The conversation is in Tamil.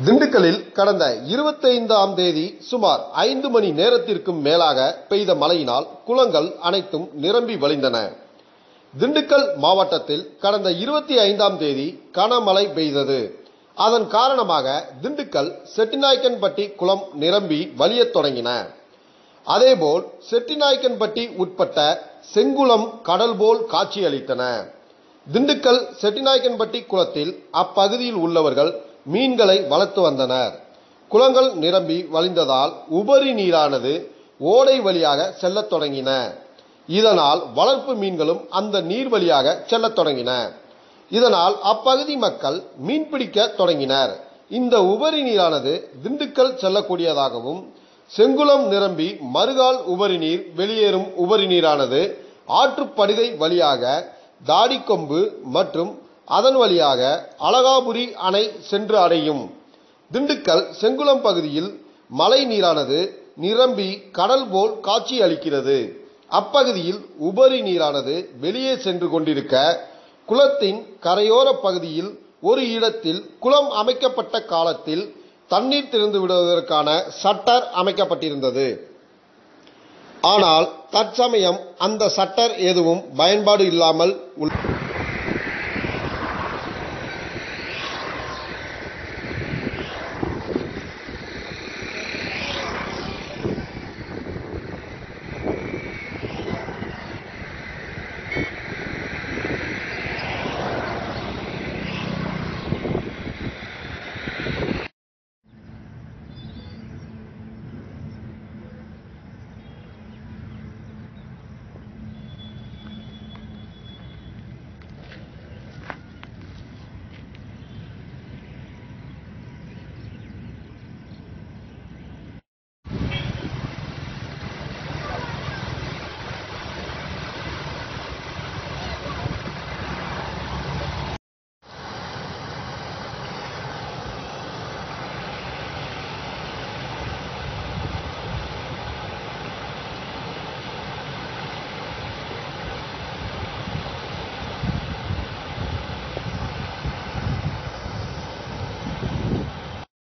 திண்டுக்கல்லில் கடந்த இருபத்தைந்தாம் தேதி சுமார் ஐந்து மணி நேரத்திற்கும் மேலாக பெய்த மழையினால் குளங்கள் அனைத்தும் நிரம்பி வழிந்தன திண்டுக்கல் மாவட்டத்தில் கடந்த இருபத்தி ஐந்தாம் தேதி கனமழை பெய்தது அதன் காரணமாக திண்டுக்கல் செட்டிநாயக்கன்பட்டி குளம் நிரம்பி வழியத் தொடங்கின அதேபோல் செட்டிநாயக்கன்பட்டி உட்பட்ட செங்குளம் கடல் போல் காட்சியளித்தன திண்டுக்கல் செட்டிநாயக்கன்பட்டி குளத்தில் அப்பகுதியில் உள்ளவர்கள் மீன்களை வளர்த்து வந்தனர் குளங்கள் நிரம்பி வழிந்ததால் உபரி நீரானது ஓடை வழியாக செல்லத் தொடங்கின இதனால் வளர்ப்பு மீன்களும் அந்த நீர் வழியாக செல்லத் தொடங்கின இதனால் அப்பகுதி மக்கள் மீன்பிடிக்க தொடங்கினர் இந்த உபரி நீரானது திண்டுக்கல் செல்லக்கூடியதாகவும் செங்குளம் நிரம்பி மறுகால் உபரி நீர் வெளியேறும் உபரி நீரானது ஆற்றுப்படுகை வழியாக தாடிக்கொம்பு மற்றும் அதன் வழியாக அழகாபுரி அணை சென்று அடையும் திண்டுக்கல் செங்குளம் பகுதியில் மழை நீரானது நிரம்பி கடல் போல் காட்சி அளிக்கிறது அப்பகுதியில் உபரி நீரானது வெளியே சென்று கொண்டிருக்க குளத்தின் கரையோர பகுதியில் ஒரு இடத்தில் குளம் அமைக்கப்பட்ட காலத்தில் தண்ணீர் திறந்து விடுவதற்கான சட்டர் அமைக்கப்பட்டிருந்தது ஆனால் தற்சமயம் அந்த சட்டர் எதுவும் பயன்பாடு இல்லாமல் உள்ள